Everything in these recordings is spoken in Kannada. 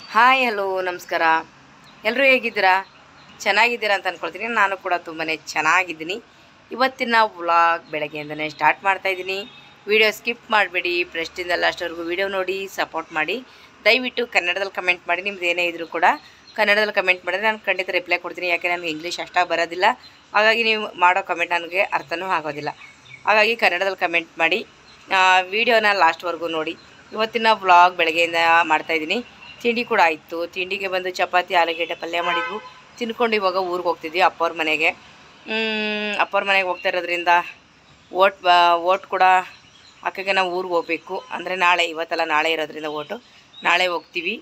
ಹಾಯ್ ಹಲೋ ನಮಸ್ಕಾರ ಎಲ್ಲರೂ ಹೇಗಿದ್ದೀರಾ ಚೆನ್ನಾಗಿದ್ದೀರಾ ಅಂತ ಅಂದ್ಕೊಳ್ತೀನಿ ನಾನು ಕೂಡ ತುಂಬಾ ಚೆನ್ನಾಗಿದ್ದೀನಿ ಇವತ್ತಿನ ವ್ಲಾಗ್ ಬೆಳಗ್ಗೆಯಿಂದನೇ ಸ್ಟಾರ್ಟ್ ಮಾಡ್ತಾಯಿದ್ದೀನಿ ವಿಡಿಯೋ ಸ್ಕಿಪ್ ಮಾಡಬೇಡಿ ಫಸ್ಟಿಂದ ಲಾಸ್ಟ್ವರೆಗೂ ವಿಡಿಯೋ ನೋಡಿ ಸಪೋರ್ಟ್ ಮಾಡಿ ದಯವಿಟ್ಟು ಕನ್ನಡದಲ್ಲಿ ಕಮೆಂಟ್ ಮಾಡಿ ನಿಮ್ದು ಏನೇ ಇದ್ರೂ ಕೂಡ ಕನ್ನಡದಲ್ಲಿ ಕಮೆಂಟ್ ಮಾಡಿದ್ರೆ ನಾನು ಖಂಡಿತ ರಿಪ್ಲೈ ಕೊಡ್ತೀನಿ ಯಾಕೆ ನನಗೆ ಇಂಗ್ಲೀಷ್ ಅಷ್ಟಾಗಿ ಬರೋದಿಲ್ಲ ಹಾಗಾಗಿ ನೀವು ಮಾಡೋ ಕಮೆಂಟ್ ನನಗೆ ಅರ್ಥನೂ ಆಗೋದಿಲ್ಲ ಹಾಗಾಗಿ ಕನ್ನಡದಲ್ಲಿ ಕಮೆಂಟ್ ಮಾಡಿ ವಿಡಿಯೋನ ಲಾಸ್ಟ್ವರೆಗೂ ನೋಡಿ ಇವತ್ತಿನ ವ್ಲಾಗ್ ಬೆಳಗ್ಗೆಯಿಂದ ಮಾಡ್ತಾಯಿದ್ದೀನಿ ತಿಂಡಿ ಕೂಡ ಆಯಿತು ತಿಂಡಿಗೆ ಬಂದು ಚಪಾತಿ ಆಲೂಗೆಡ್ಡೆ ಪಲ್ಯ ಮಾಡಿದ್ವು ತಿನ್ಕೊಂಡು ಇವಾಗ ಊರಿಗೆ ಹೋಗ್ತಿದ್ವಿ ಅಪ್ಪವ್ರ ಮನೆಗೆ ಮ್, ಅಪ್ಪವ್ರ ಮನೆಗೆ ಹೋಗ್ತಾ ಇರೋದ್ರಿಂದ ಓಟ್ ಬ ಓಟ್ ಕೂಡ ಅಕ್ಕಗೆ ನಾವು ಊರಿಗೆ ಹೋಗ್ಬೇಕು ಅಂದರೆ ನಾಳೆ ಇವತ್ತೆಲ್ಲ ನಾಳೆ ಇರೋದ್ರಿಂದ ಓಟು ನಾಳೆ ಹೋಗ್ತೀವಿ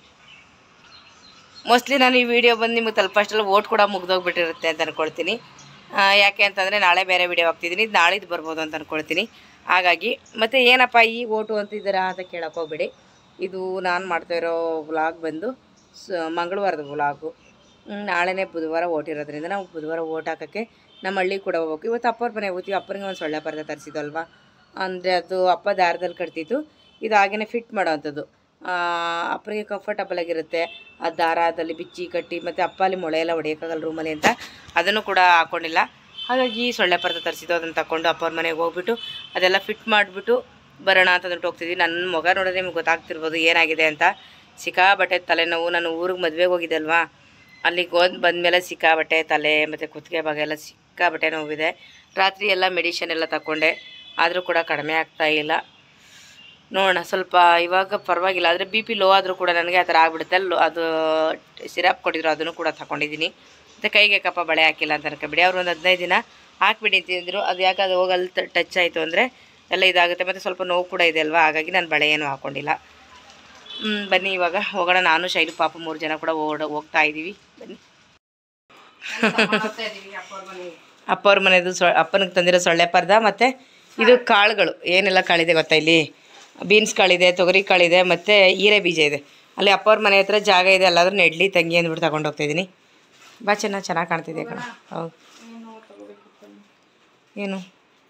ಮೋಸ್ಟ್ಲಿ ನಾನು ಈ ವಿಡಿಯೋ ಬಂದು ನಿಮಗೆ ತಲುಪಷ್ಟರಲ್ಲಿ ಓಟ್ ಕೂಡ ಮುಗ್ದೋಗ್ಬಿಟ್ಟಿರುತ್ತೆ ಅಂತ ಅಂದ್ಕೊಳ್ತೀನಿ ಆ, ಯಾಕೆ ಅಂತಂದರೆ ನಾಳೆ ಬೇರೆ ವಿಡಿಯೋ ಹಾಕ್ತಿದ್ದೀನಿ ನಾಳಿದ್ದು ಬರ್ಬೋದು ಅಂತ ಅಂದ್ಕೊಳ್ತೀನಿ ಹಾಗಾಗಿ ಮತ್ತು ಏನಪ್ಪ ಈ ಓಟು ಅಂತಿದ್ದೀರಾ ಅಂತ ಕೇಳಕ್ಕೆ ಹೋಗ್ಬೇಡಿ ಇದು ನಾನು ಮಾಡ್ತಾ ಇರೋ ವ್ಲಾಗ್ ಬಂದು ಸ ಮಂಗಳವಾರದ ವ್ಲಾಗು ನಾಳೆನೇ ಬುಧವಾರ ಓಟ್ ಇರೋದ್ರಿಂದ ನಾವು ಬುಧವಾರ ಓಟ್ ಹಾಕೋಕ್ಕೆ ನಮ್ಮ ಹಳ್ಳಿ ಕೂಡ ಹೋಗ್ಬೇಕು ಇವತ್ತು ಅಪ್ಪರ ಮನೆಗೆ ಹೋಗ್ತೀವಿ ಅಪ್ಪನಿಗೆ ಒಂದು ಸೊಳ್ಳೆ ಪರ್ದೆ ತರಿಸಿದ್ವಲ್ವಾ ಅಂದರೆ ಅದು ಅಪ್ಪ ದಾರದಲ್ಲಿ ಕಟ್ತಿತ್ತು ಇದು ಹಾಗೇ ಫಿಟ್ ಮಾಡೋವಂಥದ್ದು ಅಪ್ಪನಿಗೆ ಕಂಫರ್ಟಬಲ್ ಆಗಿರುತ್ತೆ ಆ ದಾರದಲ್ಲಿ ಬಿಚ್ಚಿ ಕಟ್ಟಿ ಮತ್ತು ಅಪ್ಪ ಅಲ್ಲಿ ಮೊಳೆ ಎಲ್ಲ ಹೊಡೆಯೋಕ್ಕಾಗಲ್ಲ ರೂಮಲ್ಲಿ ಅಂತ ಅದನ್ನು ಕೂಡ ಹಾಕ್ಕೊಂಡಿಲ್ಲ ಹಾಗಾಗಿ ಸೊಳ್ಳೆ ಪರ್ದೆ ತರಿಸಿದ್ದು ಅದನ್ನು ತಗೊಂಡು ಅಪ್ಪವ್ರ ಮನೆಗೆ ಹೋಗ್ಬಿಟ್ಟು ಅದೆಲ್ಲ ಫಿಟ್ ಮಾಡಿಬಿಟ್ಟು ಬರೋಣ ಅಂತ ಅಂದ್ಬಿಟ್ಟು ಹೋಗ್ತಿದ್ವಿ ನನ್ನ ಮಗ ನೋಡಿದ್ರೆ ನಿಮ್ಗೆ ಗೊತ್ತಾಗ್ತಿರ್ಬೋದು ಏನಾಗಿದೆ ಅಂತ ಸಿಕ್ಕಾಬಟ್ಟೆ ತಲೆನೋವು ನಾನು ಊರಿಗೆ ಮದುವೆಗೆ ಹೋಗಿದ್ದೆ ಅಲ್ವಾ ಅಲ್ಲಿಗೆ ಹೋದ್ ಬಂದಮೇಲೆ ಸಿಕ್ಕಾಬಟ್ಟೆ ತಲೆ ಮತ್ತು ಕುತ್ತಿಗೆ ಭಾಗ ಎಲ್ಲ ಸಿಕ್ಕಾಬಟ್ಟೆ ನೋವಿದೆ ರಾತ್ರಿ ಎಲ್ಲ ಮೆಡಿಷನ್ ಎಲ್ಲ ತಗೊಂಡೆ ಆದರೂ ಕೂಡ ಕಡಿಮೆ ಆಗ್ತಾ ಇಲ್ಲ ನೋಡೋಣ ಸ್ವಲ್ಪ ಇವಾಗ ಪರವಾಗಿಲ್ಲ ಆದರೆ ಬಿ ಪಿ ಲೋ ಆದರೂ ಕೂಡ ನನಗೆ ಆ ಥರ ಆಗ್ಬಿಡುತ್ತೆ ಲೋ ಅದು ಸಿರಪ್ ಕೊಟ್ಟಿದ್ರು ಅದನ್ನು ಕೂಡ ತಗೊಂಡಿದ್ದೀನಿ ಮತ್ತು ಕೈಗೆ ಕಪ್ಪ ಬಳೆ ಹಾಕಿಲ್ಲ ಅಂತ ಅನ್ಕೊಬಿಡಿ ಅವ್ರು ಒಂದು ಹದಿನೈದು ದಿನ ಹಾಕ್ಬಿಡಿ ಅಂತಿದ್ರು ಅದು ಯಾಕೆ ಅದು ಹೋಗಲ್ಲಿ ಟಚ್ ಆಯಿತು ಅಂದರೆ ಎಲ್ಲ ಇದಾಗುತ್ತೆ ಮತ್ತು ಸ್ವಲ್ಪ ನೋವು ಕೂಡ ಇದೆ ಅಲ್ವಾ ಹಾಗಾಗಿ ನಾನು ಬಳೆ ಏನೂ ಹಾಕ್ಕೊಂಡಿಲ್ಲ ಹ್ಮ್, ಬನ್ನಿ ಇವಾಗ ಹೋಗೋಣ ನಾನು ಶೈಲು ಪಾಪ ಮೂರು ಜನ ಕೂಡ ಓಡ ಹೋಗ್ತಾ ಇದ್ದೀವಿ ಬನ್ನಿ ಅಪ್ಪವ್ರ ಮನೆದು ಸೊ ಅಪ್ಪನಿಗೆ ತಂದಿರೋ ಸೊಳ್ಳೆ ಪರ್ದ ಮತ್ತು ಇದು ಕಾಳುಗಳು ಏನೆಲ್ಲ ಕಾಳಿದೆ ಗೊತ್ತಾ ಇಲ್ಲಿ ಬೀನ್ಸ್ ಕಾಳಿದೆ ತೊಗರಿ ಕಾಳಿದೆ ಮತ್ತು ಹೀರೆ ಬೀಜ ಇದೆ ಅಲ್ಲಿ ಅಪ್ಪವ್ರ ಮನೆ ಹತ್ರ ಜಾಗ ಇದೆ ಅಲ್ಲಾದ್ರೂ ನೆಡ್ಲಿ ತಂಗಿ ಅಂದ್ಬಿಟ್ಟು ತಗೊಂಡು ಹೋಗ್ತಾ ಇದ್ದೀನಿ ಬಾ ಚೆನ್ನಾಗಿ ಚೆನ್ನಾಗಿ ಕಾಣ್ತಿದೆ ಕಣ ಹೌದು ಏನು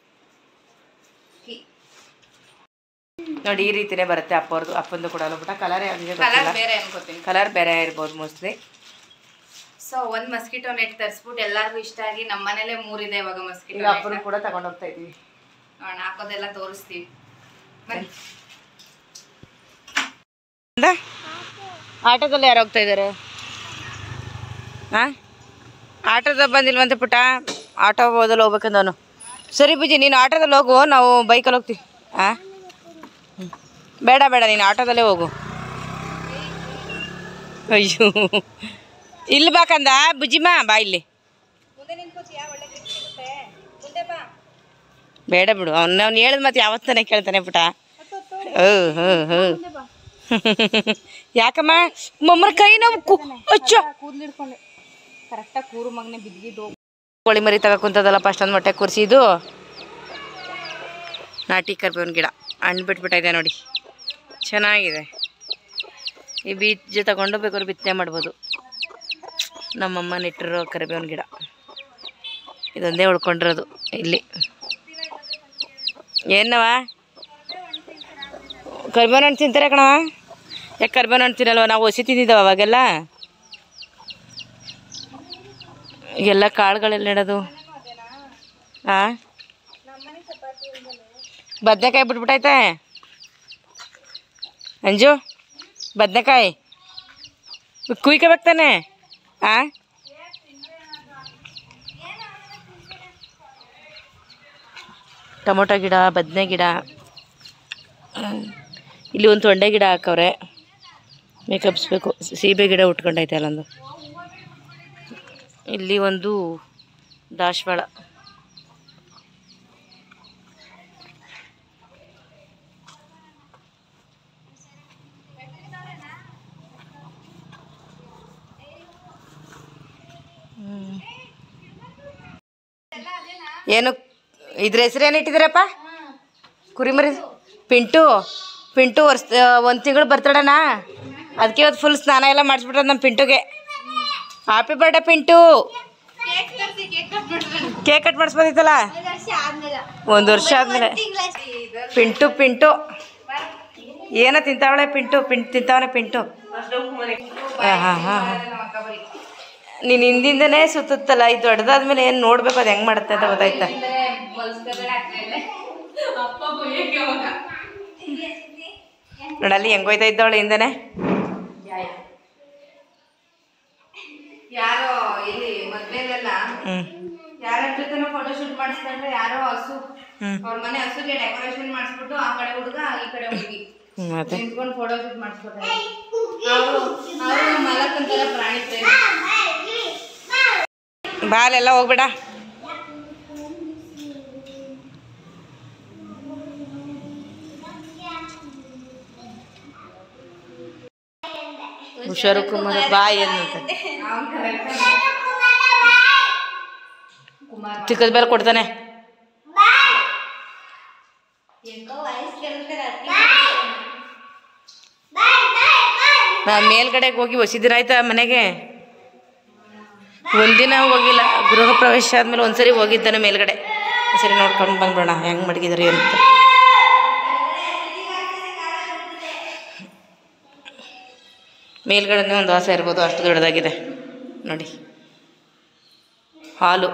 ನೋಡಿ ಈ ರೀತಿನೇ ಬರುತ್ತೆ ಅಪ್ಪವ್ರದ್ದು ಅಪ್ಪಂದು ಕೂಡ ಬಿಟ್ಟ ಕಲರ್ ಕಲರ್ ಬೇರೆ ಅನ್ಕೋತೀನಿ ಕಲರ್ ಬೇರೆ ಇರ್ಬೋದು ಮೋಸ್ಟ್ಲಿ ಸೊ ಒಂದ್ ಮಸ್ಕಿಟೋ ನೆಟ್ ತರಿಸ್ಬಿಟ್ಟು ಎಲ್ಲಾರ್ಗು ಇಷ್ಟ ಆಗಿ ನಮ್ಮ ಮನೇಲೆ ಮೂರಿದೆ ಇವಾಗ ಈಗ ಮಸ್ಕಿಟೋ ಅಪ್ಪನ ಕೂಡ ತಗೊಂಡು ಹೋಗ್ತಾ ಇದ್ದೀವಿ ನೋಡೋಣ ಹಾಕೋದೆಲ್ಲ ತೋರಿಸ್ತೀವಿ ಬನ್ನಿ ಆಟೋದಲ್ಲಿ ಯಾರು ಹೋಗ್ತಾ ಇದ್ದಾರೆ ಹಾಂ ಆಟೋದ ಬಂದಿಲ್ವಂತೆ ಪುಟ್ಟ ಆಟೋ ಹೋದಲ್ಲಿ ಹೋಗ್ಬೇಕಂದವನು ಸರಿ ಬುಜ್ಜಿ ನೀನು ಆಟೋದಲ್ಲಿ ಹೋಗು ನಾವು ಬೈಕಲ್ಲಿ ಹೋಗ್ತೀವಿ ಹಾಂ ಬೇಡ ಬೇಡ ನೀನು ಆಟೋದಲ್ಲೇ ಹೋಗು ಅಯ್ಯೋ ಇಲ್ಲಿ ಬಾಕಂದ ಬುಜ್ಜಿಮ್ಮ ಬಾ ಇಲ್ಲಿ ಬೇಡ ಬಿಡು ಅವ್ನು ಅವ್ನು ಹೇಳಿದ ಮತ್ತೆ ಯಾವತ್ತಾನೆ ಕೇಳ್ತಾನೆ ಪುಟ ಹ್ಞೂ ಹ್ಞೂ ಹ್ಞೂ ಯಾಕಮ್ಮ ಮಮ್ಮರ ಕೈ ನೋವು ಕು ಅಚ್ಚ ಕೂದ್ಲಿಡ್ಕೊಂಡೆ ಕರೆಕ್ಟಾಗಿ ಕೂರು ಮಗನೆ ಬಿದ್ದಿದ್ದು ಕೋಳಿ ಮರಿ ತಗೋ ಕುಂತದಲ್ಲಪ್ಪ ಅಷ್ಟೊಂದು ಮೊಟ್ಟೆ ಕೂರಿಸಿದ್ದು ನಾಟಿ ಕರ್ಬೇವಿನ ಗಿಡ ಹಣ್ಣು ಬಿಟ್ಬಿಟ್ಟಿದೆ ನೋಡಿ ಚೆನ್ನಾಗಿದೆ ಈ ಬೀಜ ತಗೊಂಡು ಬೇಕಾದ್ರೆ ಬಿತ್ತನೆ ಮಾಡ್ಬೋದು ನಮ್ಮಮ್ಮ ನೆಟ್ಟಿರೋ ಕರಿಬೇವಿನ ಗಿಡ ಇದೊಂದೇ ಉಳ್ಕೊಂಡಿರೋದು ಇಲ್ಲಿ ಏನವ ಕರಿಬೇವಿನ ಹಣ್ಣು ತಿಂತಾರೆ ಕಣವ ಯಾಕೆ ಕರಿಬೇವಿನ ಹಣ್ಣು ತಿನ್ನಲ್ವ ನಾವು ಹಸಿ ತಿಂದಿದ್ದಾವ ಅವಾಗೆಲ್ಲ ಎಲ್ಲ ಕಾಳುಗಳೆಲ್ಲ ಇಡೋದು ಹಾಂ ಬದನೆಕಾಯಿ ಬಿಟ್ಬಿಟ್ಟೈತೆ ಅಂಜು ಬದನೆಕಾಯಿ ಕುಯ್ಕೋಬೇಕು ತಾನೆ ಹಾಂ ಟೊಮೊಟೊ ಗಿಡ ಬದನೆ ಗಿಡ ಹ್ಮ್. ಇಲ್ಲಿ ಒಂದು ತೊಂಡೆ ಗಿಡ ಹಾಕವ್ರೆ ಮೇಕಪ್ಸ್ಬೇಕು ಸೀಬೆ ಗಿಡ ಉಟ್ಕೊಂಡೈತೆ ಅಲ್ಲೊಂದು ಇಲ್ಲಿ ಒಂದು ದಾಸವಾಳ ಹ್ಮ್. ಏನು ಇದ್ರ ಹೆಸರು ಏನು ಇಟ್ಟಿದ್ದೀರಪ್ಪ ಕುರಿಮರಿ ಪಿಂಟು ಪಿಂಟು ವರ್ಷ ಒಂದು ತಿಂಗಳು ಬರ್ತಡನಾ ಅದಕ್ಕೆ ಇವತ್ತು ಫುಲ್ ಸ್ನಾನ ಎಲ್ಲ ಮಾಡಿಸ್ಬಿಟ್ರೆ ನಮ್ಮ ಪಿಂಟುಗೆ happy birthday Pintu cake cut ಮಾಡಿಸ್ಬೋದಿತ್ತಲ್ಲ ಒಂದು ವರ್ಷ ಆದ್ಮೇಲೆ ಪಿಂಟು ಪಿಂಟು ಏನೋ ತಿಂತಾವಳೆ ಪಿಂಟು ಪಿಂಟ್ ತಿಂತಾವನೆ ಪಿಂಟು ಹಾಂ ಹಾಂ ನೀನು ಹಿಂದಿಂದನೇ ಸುತ್ತುತ್ತಲ್ಲ ಇದು ದೊಡ್ಡದಾದ್ಮೇಲೆ ಏನು ನೋಡ್ಬೇಕು ಅದು ಹೆಂಗೆ ಮಾಡುತ್ತೆ ಅಂತ ಗೊತ್ತಾಯ್ತಾ ಅಪ್ಪ ಬೈಯಕ್ಕೆ ಅವಾಗ ನೋಡಲ್ಲಿ ಹೆಂಗ್ ಹೋಯ್ತಾ ಇದ್ದವಳು ಹಿಂದೆನೆ ಯಾರೋ ಇಲ್ಲಿ ಮದ್ವೆದೆಲ್ಲ ಹ್ಞೂ ಯಾರ ಜೊತೆನೋ ಫೋಟೋ ಶೂಟ್ ಮಾಡಿಸ್ಕೊಂಡ್ರೆ ಯಾರೋ ಹಸು ಹ್ಮ್. ಅವ್ರ ಮನೆ ಹಸುಗೆ ಡೆಕೋರೇಷನ್ ಮಾಡಿಸ್ಬಿಟ್ಟು ಆ ಕಡೆ ಹುಡುಗ ಈ ಕಡೆ ಹುಡುಗಿ ಹ್ಞೂ ಮತ್ತೆ ನಿಂತ್ಕೊಂಡು ಫೋಟೋ ಶೂಟ್ ಮಾಡಿಸ್ಕೊತಾರೆ ಅವರು ಅವರು ಮಲಕ್ಕಂತಾರ ಪ್ರಾಣಿ ಪ್ರೇಮಿ ಬಾಲೆಲ್ಲ ಹೋಗ್ಬೇಡ ಹುಷಾರು ಕುಮಾರ ಬಾಯಿ ಅನ್ನಂತೆ ಕುಮಾರ್ ಚಿಕ್ಕದ ಬೇರೆ ಕೊಡ್ತಾನೆ ನಾ ಮೇಲ್ಗಡೆಗೆ ಹೋಗಿ ಹೊಸಿದಿನ ಆಯ್ತಾ ಮನೆಗೆ ಒಂದಿನ ಹೋಗಿಲ್ಲ ಗೃಹ ಪ್ರವೇಶ ಆದ್ಮೇಲೆ ಒಂದ್ಸರಿ ಹೋಗಿದ್ದಾನೆ ಮೇಲ್ಗಡೆ ಸರಿ ನೋಡ್ಕೊಂಡು ಬಂದ್ಬಿಡೋಣ ಹೆಂಗ್ ಮಡಗಿದಾರೆ ಅಂತ ಮೇಲ್ಗಡೆನೇ ಒಂದು ವಾಸ ಇರ್ಬೋದು ಅಷ್ಟು ದೊಡ್ಡದಾಗಿದೆ ನೋಡಿ ಹಾಲು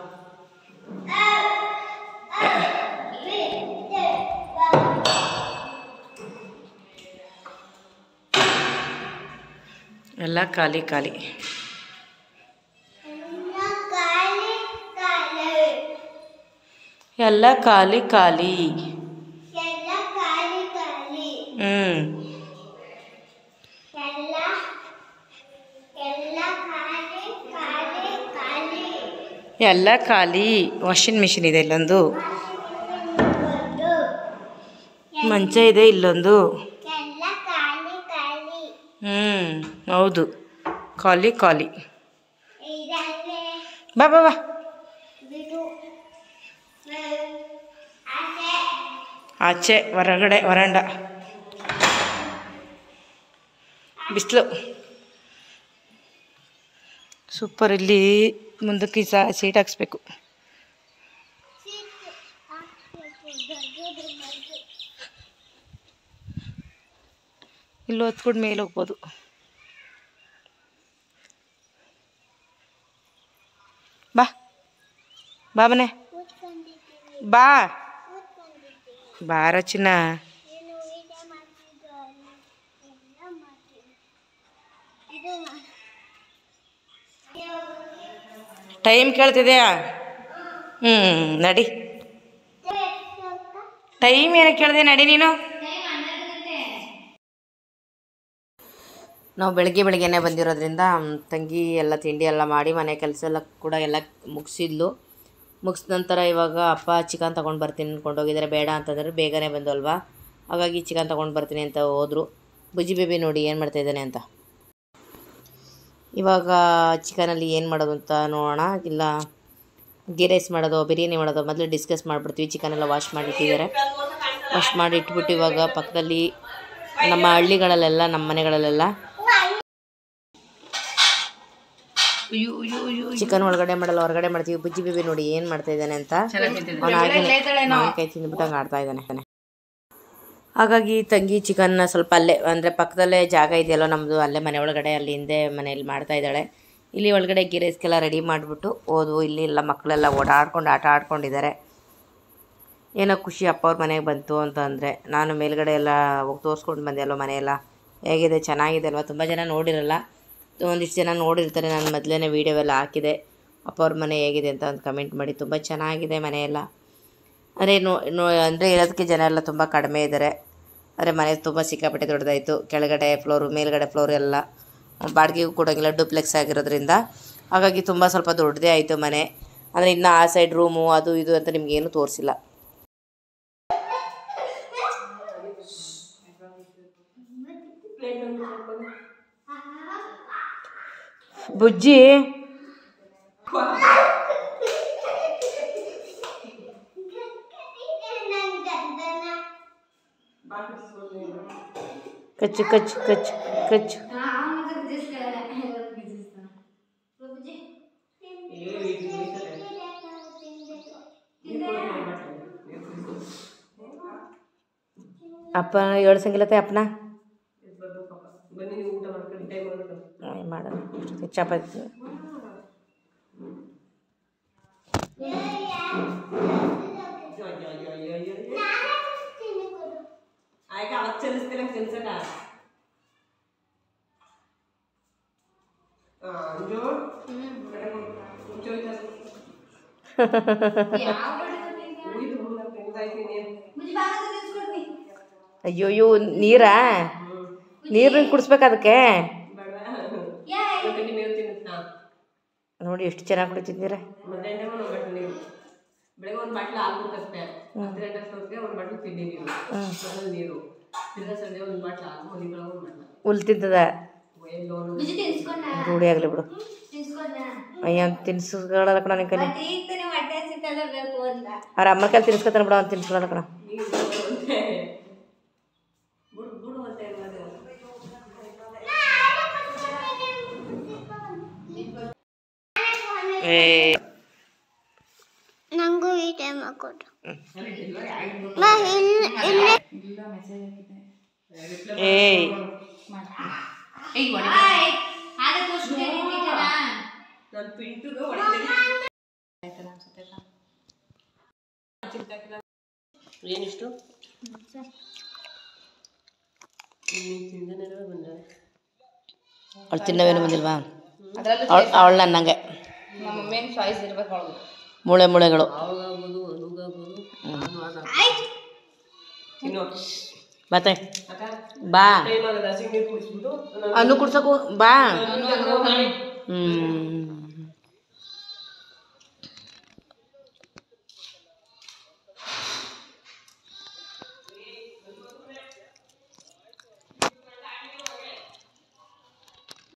ಎಲ್ಲ ಖಾಲಿ ಖಾಲಿ ಎಲ್ಲ ಖಾಲಿ ಖಾಲಿ ಹ್ಮ್ ಎಲ್ಲ ಖಾಲಿ ವಾಷಿಂಗ್ ಮಿಷಿನ್ ಇದೆ ಇಲ್ಲೊಂದು ಮಂಚ ಇದೆ ಇಲ್ಲೊಂದು ಹ್ಮ್ ಹೌದು ಖಾಲಿ ಖಾಲಿ ಬಾ ಬಾ ಬಾ ಆಚೆ ಹೊರಗಡೆ ವರಂಡ ಬಿಸಿಲು ಸೂಪರ್ ಇಲ್ಲಿ ಮುಂದಕ್ಕೆ ಸಹ ಸೀಟ್ ಹಾಕ್ಸ್ಬೇಕು ಇಲ್ಲಿ ಹೊತ್ಕೊಂಡು ಮೇಲೆ ಹೋಗ್ಬೋದು ಬಾ ಬಾ ಮನೆ ಬಾ ಬಾರ ಚಿನ್ನ ಟೈಮ್ ಕೇಳ್ತಿದೆಯಾ ಹ್ಞೂ ನಡಿ ಟೈಮ್ ಏನಕ್ಕೆ ಕೇಳಿದೆ ನಡಿ ನೀನು ನಾವು ಬೆಳಗ್ಗೆ ಬೆಳಗ್ಗೆನೆ ಬಂದಿರೋದ್ರಿಂದ ಮ್, ತಂಗಿ ಎಲ್ಲ ತಿಂಡಿ ಎಲ್ಲ ಮಾಡಿ ಮನೆ ಕೆಲಸ ಎಲ್ಲ ಕೂಡ ಎಲ್ಲ ಮುಗಿಸಿದ್ಲು ಮುಗಿದ ನಂತರ ಇವಾಗ ಅಪ್ಪ ಚಿಕನ್ ತೊಗೊಂಡು ಬರ್ತೀನಿ ಅಂದ್ಕೊಂಡು ಹೋಗಿದ್ದಾರೆ ಬೇಡ ಅಂತಂದರೆ ಬೇಗನೆ ಬಂದು ಅಲ್ವಾ ಹಾಗಾಗಿ ಚಿಕನ್ ತೊಗೊಂಡು ಬರ್ತೀನಿ ಅಂತ ಹೋದರು ಬುಜ್ಜಿ ಬೇಬಿ ನೋಡಿ ಏನು ಮಾಡ್ತಾಯಿದ್ದಾನೆ ಅಂತ ಇವಾಗ ಚಿಕನಲ್ಲಿ ಏನು ಮಾಡೋದು ಅಂತ ನೋಡೋಣ ಇಲ್ಲ ಗೀ ರೈಸ್ ಮಾಡೋದು ಬಿರಿಯಾನಿ ಮಾಡೋದು ಮೊದಲು ಡಿಸ್ಕಸ್ ಮಾಡಿಬಿಡ್ತೀವಿ ಚಿಕನ್ ಎಲ್ಲ ವಾಶ್ ಮಾಡಿ ಇಟ್ಟಿದ್ದಾರೆ ವಾಶ್ ಮಾಡಿ ಇಟ್ಬಿಟ್ಟು ಇವಾಗ ಪಕ್ಕದಲ್ಲಿ ನಮ್ಮ ಹಳ್ಳಿಗಳಲ್ಲೆಲ್ಲ ನಮ್ಮ ಮನೆಗಳಲ್ಲೆಲ್ಲ ಚಿಕನ್ ಒಳಗಡೆ ಮಾಡಲ್ಲ ಹೊರಗಡೆ ಮಾಡ್ತೀವಿ ಬುಜ್ಜಿ ಬೇಬಿ ನೋಡಿ ಏನು ಮಾಡ್ತಾ ಇದ್ದಾನೆ ಅಂತ ಅವ್ನು ಹಾಗೆ ಮಾವಿನಕಾಯಿ ತಿಂದ್ಬಿಟ್ಟು ಹಂಗೆ ಆಡ್ತಾ ಇದ್ದಾನೆ ಹಾಗಾಗಿ ತಂಗಿ ಚಿಕನ್ನ ಸ್ವಲ್ಪ ಅಲ್ಲೇ ಅಂದರೆ ಪಕ್ಕದಲ್ಲೇ ಜಾಗ ಇದೆಯಲ್ಲ ನಮ್ಮದು ಅಲ್ಲೇ ಮನೆ ಒಳಗಡೆ ಅಲ್ಲಿ ಹಿಂದೆ ಮನೆಯಲ್ಲಿ ಮಾಡ್ತಾ ಇದ್ದಾಳೆ ಇಲ್ಲಿ ಒಳಗಡೆ ಗೀ ರೈಸ್ಗೆಲ್ಲ ರೆಡಿ ಮಾಡಿಬಿಟ್ಟು ಹೋದ್ವು ಇಲ್ಲಿ ಎಲ್ಲ ಮಕ್ಕಳೆಲ್ಲ ಓಡಾಡ್ಕೊಂಡು ಆಟ ಆಡ್ಕೊಂಡಿದ್ದಾರೆ ಏನೋ ಖುಷಿ ಅಪ್ಪ ಅವ್ರ ಮನೆಗೆ ಬಂತು ಅಂತ ಅಂದರೆ ನಾನು ಮೇಲ್ಗಡೆ ಎಲ್ಲ ಹೋಗಿ ತೋರಿಸ್ಕೊಂಡು ಬಂದೆ ಅಲ್ವ ಮನೆಯೆಲ್ಲ ಹೇಗಿದೆ ಚೆನ್ನಾಗಿದೆ ಅಲ್ವಾ ತುಂಬ ಜನ ನೋಡಿರಲ್ಲ ಒಂದಿಷ್ಟು ಜನ ನೋಡಿರ್ತಾರೆ ನಾನು ಮೊದಲೇ ವೀಡಿಯೋ ಎಲ್ಲ ಹಾಕಿದೆ ಅಪ್ಪ ಅವ್ರ ಮನೆ ಹೇಗಿದೆ ಅಂತ ಒಂದು ಕಮೆಂಟ್ ಮಾಡಿ ತುಂಬ ಚೆನ್ನಾಗಿದೆ ಮನೆಯೆಲ್ಲ ಅಂದರೆ ನೋ ನೋ ಅಂದರೆ ಇರೋದಕ್ಕೆ ಜನ ಎಲ್ಲ ತುಂಬ ಕಡಿಮೆ ಇದ್ದಾರೆ ಅಂದರೆ ಮನೆ ತುಂಬ ಸಿಕ್ಕಾಪಟ್ಟೆ ದೊಡ್ಡದಾಯಿತು ಕೆಳಗಡೆ ಫ್ಲೋರು ಮೇಲ್ಗಡೆ ಫ್ಲೋರ್ ಎಲ್ಲ ಬಾಡಿಗೆಗೂ ಕೊಡೋಂಗಿಲ್ಲ ಡೂಪ್ಲೆಕ್ಸ್ ಆಗಿರೋದ್ರಿಂದ ಹಾಗಾಗಿ ತುಂಬ ಸ್ವಲ್ಪ ದೊಡ್ಡದೇ ಆಯಿತು ಮನೆ ಅಂದರೆ ಇನ್ನು ಆ ಸೈಡ್ ರೂಮು ಅದು ಇದು ಅಂತ ನಿಮಗೇನು ತೋರಿಸಿಲ್ಲ ಬುಜ್ಜಿ ಕಚ್ಚು ಕಚ್ಚು ಕಚ್ಚು ಕಚ್ಚು ಅಪ್ಪ ಏಳು ಸಂಗಿಲತ್ತೆ ಅಪ್ಪನ ಏನ್ ಮಾಡೋದು ಚಪಾತಿ ಆಗ ಅವತ್ತು ಚಲಿಸ್ತಿಲ್ಲ ತಿನ್ಸಕ ಅಯ್ಯೋ ಅಯ್ಯೋ ನೀರಾ ನೀರನ್ನ ಕುಡಿಸ್ಬೇಕು ಅದಕ್ಕೆ ನೀರು ತಿನ್ನುತ್ತಾ ನೋಡಿ ಎಷ್ಟು ಚೆನ್ನಾಗಿ ಕುಡಿತಿದ್ ನೀರ ಮಧ್ಯಾಹ್ನ ಒಂದು ಬಟ್ಲು ನೀರು ಬೆಳಗ್ಗೆ ಒಂದು ಬಾಟ್ಲು ಹಾಲು ಕುಡ್ಕತ್ತೆ ಹತ್ತು ಗಂಟೆ ಅಷ್ಟೊತ್ತಿಗೆ ಒಂದು ಬಾಟ್ಲು ತಿಂಡಿ ನೀರು ಮನೇಲಿ ನೀರು ತಿರ್ಗಾ ಸಂಜೆ ಒಂದು ಬಾಟ್ಲು ಹಾಲು ಮನೆಗಳ ಒಂದು ಬಾಟ್ಲು ಹುಲ್ ತಿಂತದ ಎಲ್ಲೋನು ಬುಜ್ಜಿ ತಿನ್ಸ್ಕೊಂಡ ರೂಢಿ ಆಗಲಿ ಬಿಡು ತಿನ್ಸ್ಕೊಂಡ ಅಯ್ಯ ತಿನ್ಸ್ಕೊಳ್ಳಲ್ಲ ಕಣ ನಿನ್ ಕಲಿ ಮತ್ತೆ ಈಗ ತಾನೇ ಹೊಟ್ಟೆ ಸಿಕ್ಕಲ್ಲ ಬೇಕು ಅಂತ ಅವ್ರ ಅಮ್ಮ ಕೈಲಿ ತಿನ್ಸ್ಕೊತಾನೆ ಬಿಡ ಅವ್ನು ತಿನ್ಸ್ಕೊಳ್ಳಲ್ಲ ಕಣ ನೀರು ಅಂತೆ ಬಿಡು ಬಿಡು ಅಂತ ಇರೋದು ಏ ನಂಗೂ ಈ ಟೈಮ್ ಹಾಕೊಡು ಏಯ್ ಈಗ ಆಗ ತೋರಿಸ್ತೀನಿ ನಾನು ಪಿಂಟುಗೆ ಹೊಡಿತೀನಿ ಏನಿಷ್ಟು ತಿಂದನೇನೋ ಬಂದಾರೆ ಅವಳು ತಿನ್ನವೇನು ಬಂದಿಲ್ವಾ ಅವಳು ಅವಳು ನನ್ನಂಗೆ ನಮ್ಮ ಮಮ್ಮಿನ ಚಾಯ್ಸ್ ಇರ್ಬೇಕು ಅವಳು ಮೂಳೆ ಮೂಳೆಗಳು ಅವಾಗಾಗ್ಬೋದು ಅನುಗಾಗ್ಬೋದು ತಿನ್ನೋ ಮತ್ತೆ ಅಕ್ಕ ಬಾ ಟೈಮ್ ಆಗದ ಹಸಿ ನೀರು ಕುಡಿಸ್ಬಿಟ್ಟು ಅನ್ನು ಕುಡ್ಸಕು ಬಾ ನಾನು ಹ್ಮ್